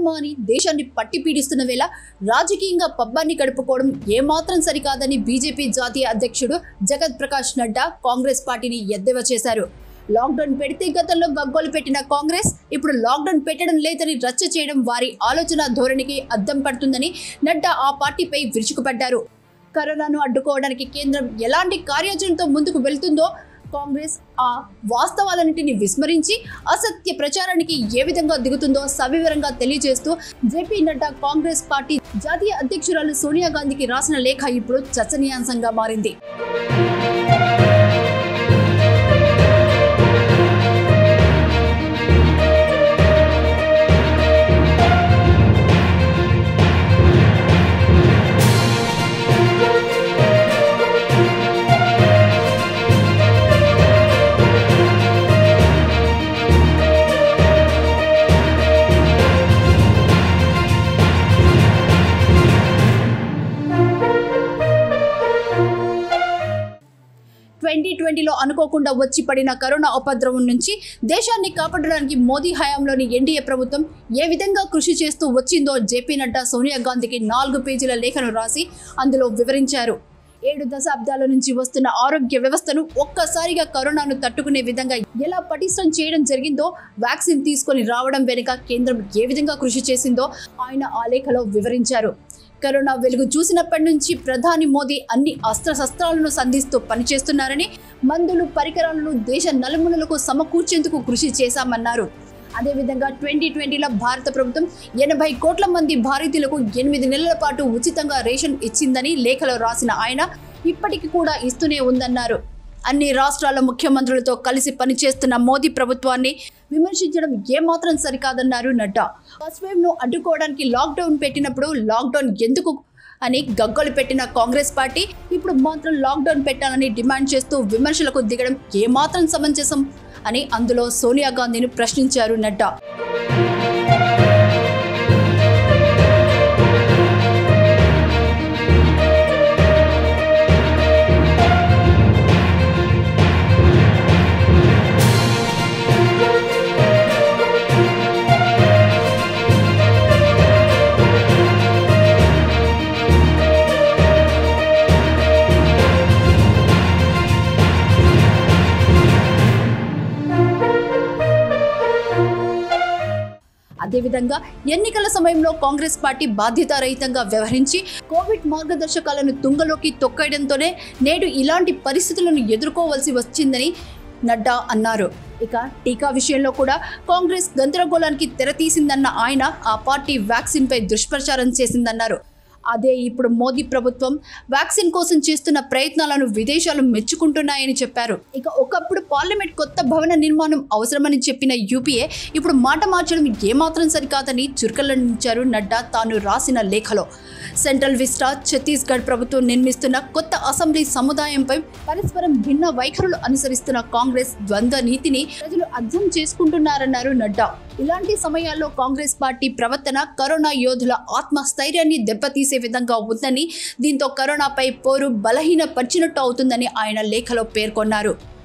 కర్మ అని దేశాన్ని పట్టి పీడిస్తున్న వేళ రాజకీయంగా పబ్బాన్ని గడుపుకోవడం ఏమాత్రం సరికాదని బీజేపీ జాతీయ అధ్యక్షుడు జగత్ ప్రకాష్ నడ్డా కాంగ్రెస్ పార్టీని ఎద్దేవా చేశారు లాక్డౌన్ పెడితే గతంలో గగ్గోలు పెట్టిన కాంగ్రెస్ ఇప్పుడు లాక్డౌన్ పెట్టడం లేదని రచ్చ చేయడం వారి ఆలోచన ధోరణికి అద్దం పడుతుందని నడ్డా ఆ పార్టీపై విరుచుకుపడ్డారు కరోనాను అడ్డుకోవడానికి కేంద్రం ఎలాంటి కార్యాచరణతో ముందుకు వెళ్తుందో కాంగ్రెస్ ఆ వాస్తవాలన్నింటినీ విస్మరించి అసత్య ప్రచారానికి ఏ విధంగా దిగుతుందో సవివరంగా తెలియజేస్తూ జేపీ నడ్డా కాంగ్రెస్ పార్టీ జాతీయ అధ్యక్షురాలు సోనియా గాంధీకి రాసిన లేఖ ఇప్పుడు చర్చనీయాంశంగా మారింది ట్వంటీ ట్వంటీలో అనుకోకుండా వచ్చి పడిన కరోనా ఉపద్రవం నుంచి దేశాన్ని కాపాడడానికి మోదీ హయాంలోని ఎన్డీఏ ప్రభుత్వం ఏ విధంగా కృషి చేస్తూ వచ్చిందో జేపీ నడ్డా సోనియా గాంధీకి నాలుగు పేజీల లేఖను రాసి అందులో వివరించారు ఏడు దశాబ్దాల నుంచి వస్తున్న ఆరోగ్య వ్యవస్థను ఒక్కసారిగా కరోనాను తట్టుకునే విధంగా ఎలా పటిష్టం చేయడం జరిగిందో వ్యాక్సిన్ తీసుకొని రావడం వెనుక కేంద్రం ఏ విధంగా కృషి చేసిందో ఆయన ఆ లేఖలో వివరించారు కరోనా వెలుగు చూసినప్పటి నుంచి ప్రధాని మోదీ అన్ని అస్త్రశస్త్రాలను సంధిస్తూ పనిచేస్తున్నారని మందులు పరికరాలను దేశ నలుమూలలకు సమకూర్చేందుకు కృషి చేశామన్నారు అదేవిధంగా ట్వంటీ ట్వంటీలో భారత ప్రభుత్వం ఎనభై కోట్ల మంది భారతీయులకు ఎనిమిది నెలల పాటు ఉచితంగా రేషన్ ఇచ్చిందని లేఖలో రాసిన ఆయన ఇప్పటికి కూడా ఇస్తూనే ఉందన్నారు అన్ని రాష్ట్రాల ముఖ్యమంత్రులతో కలిసి పనిచేస్తున్న మోదీ ప్రభుత్వాన్ని విమర్శించడం ఏమాత్రం సరికాదన్నారు నడ్డా ఫస్ట్ వేవ్ ను అడ్డుకోవడానికి లాక్డౌన్ పెట్టినప్పుడు లాక్డౌన్ ఎందుకు అని గగ్గోలు పెట్టిన కాంగ్రెస్ పార్టీ ఇప్పుడు మాత్రం లాక్డౌన్ పెట్టాలని డిమాండ్ చేస్తూ విమర్శలకు దిగడం ఏమాత్రం సమంజసం అని అందులో సోనియా గాంధీని ప్రశ్నించారు నడ్డా అదేవిధంగా ఎన్నికల సమయంలో కాంగ్రెస్ పార్టీ బాధ్యతారహితంగా వ్యవహరించి కోవిడ్ మార్గదర్శకాలను తుంగలోకి తొక్కేయడంతోనే నేడు ఇలాంటి పరిస్థితులను ఎదుర్కోవాల్సి వచ్చిందని నడ్డా అన్నారు ఇక టీకా విషయంలో కూడా కాంగ్రెస్ గందరగోళానికి తెరతీసిందన్న ఆయన ఆ పార్టీ వ్యాక్సిన్పై దుష్ప్రచారం చేసిందన్నారు అదే ఇప్పుడు మోదీ ప్రభుత్వం వ్యాక్సిన్ కోసం చేస్తున్న ప్రయత్నాలను విదేశాలు మెచ్చుకుంటున్నాయని చెప్పారు ఇక ఒకప్పుడు పార్లమెంట్ కొత్త భవన నిర్మాణం అవసరమని చెప్పిన యూపీఏ ఇప్పుడు మాట మార్చడం ఏమాత్రం సరికాదని చురకలండించారు నడ్డా తాను రాసిన లేఖలో సెంట్రల్ విస్టా ఛత్తీస్గఢ్ ప్రభుత్వం నిర్మిస్తున్న కొత్త అసెంబ్లీ సముదాయంపై పరస్పరం భిన్న వైఖరులు అనుసరిస్తున్న కాంగ్రెస్ ద్వంద్వ నీతిని ప్రజలు అర్థం చేసుకుంటున్నారన్నారు నడ్డా ఇలాంటి సమయాల్లో కాంగ్రెస్ పార్టీ ప్రవర్తన కరోనా యోధుల ఆత్మస్థైర్యాన్ని దెబ్బతీసే విధంగా ఉందని దీంతో కరోనాపై పోరు బలహీనపరిచినట్టు అవుతుందని ఆయన లేఖలో పేర్కొన్నారు